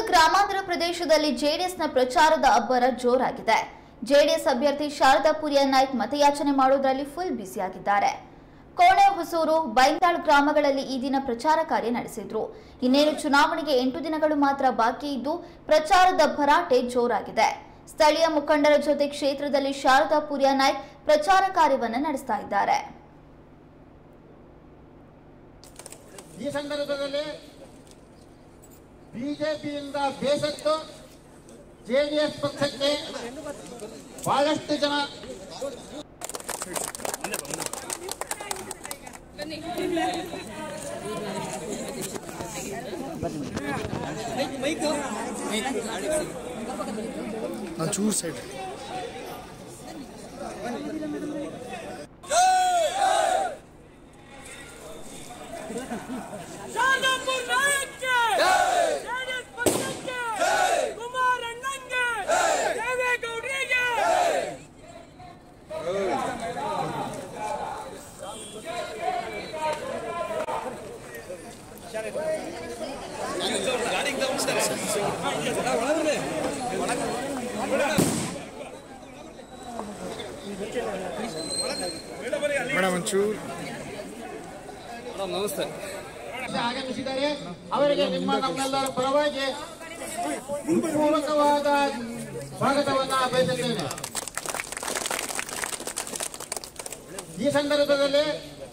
ಗ್ರಾಮಾಂತರ ಪ್ರದೇಶದಲ್ಲಿ ಜೆಡಿಎಸ್ನ ಪ್ರಚಾರದ ಅಬ್ಬರ ಜೋರಾಗಿದೆ ಜೆಡಿಎಸ್ ಅಭ್ಯರ್ಥಿ ಶಾರದಾ ಪುರಿಯ ನಾಯ್ಕ್ ಮತಯಾಚನೆ ಮಾಡೋದ್ರಲ್ಲಿ ಫುಲ್ ಬ್ಯುಸಿಯಾಗಿದ್ದಾರೆ ಕೋಣೆ ಹೊಸೂರು ಬೈಂದಾಳ್ ಗ್ರಾಮಗಳಲ್ಲಿ ಈ ದಿನ ಪ್ರಚಾರ ಕಾರ್ಯ ನಡೆಸಿದ್ರು ಇನ್ನೇನು ಚುನಾವಣೆಗೆ ಎಂಟು ದಿನಗಳು ಮಾತ್ರ ಬಾಕಿ ಇದ್ದು ಪ್ರಚಾರದ ಭರಾಟೆ ಜೋರಾಗಿದೆ ಸ್ಥಳೀಯ ಮುಖಂಡರ ಜೊತೆ ಕ್ಷೇತ್ರದಲ್ಲಿ ಶಾರದಾ ಪುರಿಯ ನಾಯ್ಕ್ ಪ್ರಚಾರ ಕಾರ್ಯವನ್ನು ನಡೆಸ್ತಾ ಇದ್ದಾರೆ ಈ ಸಂದರ್ಭದಲ್ಲಿ ಬಿಜೆಪಿಯಿಂದ ಬೇಸತ್ತು ಜೆಡಿಎಸ್ ಪಕ್ಷಕ್ಕೆ ಬಹಳಷ್ಟು ಜನ ಒಂಚೂರು ಸೈಡ್ ಶಾಲಾಪುರ್ ನಾಯಕ್ಕೆ ಜೆಡಿಎಸ್ ಪಕ್ಷಕ್ಕೆ ಕುಮಾರಣ್ಣಂಗೆ ದೇವೇಗೌಡರಿಗೆ ಮೇಡಮ್ ಒಂಚೂರು ಆಗಮಿಸಿದ್ದಾರೆ ಅವರಿಗೆ ನಿಮ್ಮ ನಮ್ಮೆಲ್ಲರ ಪರವಾಗಿ ಪೂರ್ವಕವಾದ ಸ್ವಾಗತವನ್ನ ಬಯಸುತ್ತೇನೆ ಈ ಸಂದರ್ಭದಲ್ಲಿ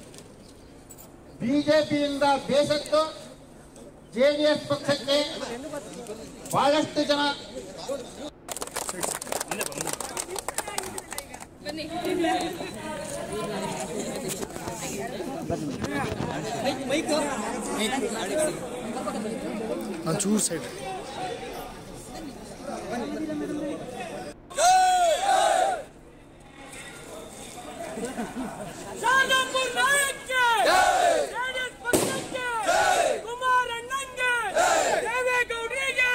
ಬಿಜೆಪಿಯಿಂದ ಬೇಸತ್ತು ಜೆಡಿಎಸ್ ಪಕ್ಷಕ್ಕೆ ಬಹಳಷ್ಟು ಜನ ಒಂಚೂರು ಸೈಡ್ ಶಾಲಾಪುರ್ ನಾಯಕ್ಕೆ ಜೆಡಿಎಸ್ ಪಕ್ಷಕ್ಕೆ ಕುಮಾರಣ್ಣಂಗೆ ದೇವೇಗೌಡರಿಗೆ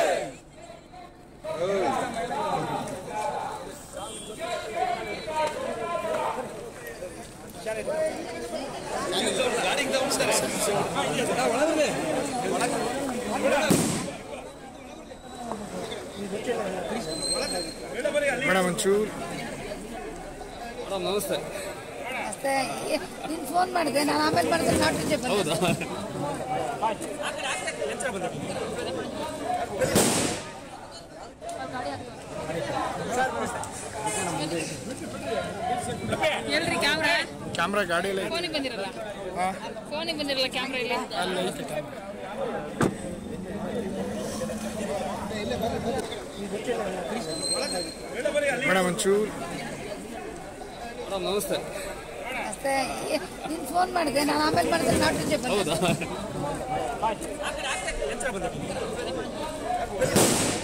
ಮೇಡಮ್ ಒಂಚೂರು ಅಷ್ಟೇ ನೀನು ಫೋನ್ ಮಾಡಿದೆ ನಾನು ಆಮೇಲೆ ಮಾಡಿದ್ರೆ ನಾಟ್ ರೀಚೇಬಲ್ ಎಲ್ರಿ ಕ್ಯಾಮ್ರಾ ಕ್ಯಾಮ್ರಾ ಗಾಡಿಯಲ್ಲೇ ಫೋನಿಗೆ ಬಂದಿರಲ್ಲ ಫೋನಿಗೆ ಬಂದಿರಲ್ಲ ಕ್ಯಾಮ್ರಾ ಇಲ್ಲಿ ಅಲ್ಲಿ ಐತೆ ಮೇಡಮ್ ಒಂಚೂರು ಅಷ್ಟೇ ನೀನು ಫೋನ್ ಮಾಡಿದೆ ನಾನು ಆಮೇಲೆ ಮಾಡಿದ್ರೆ ನಾಟ್ ರೀಚೇಬಲ್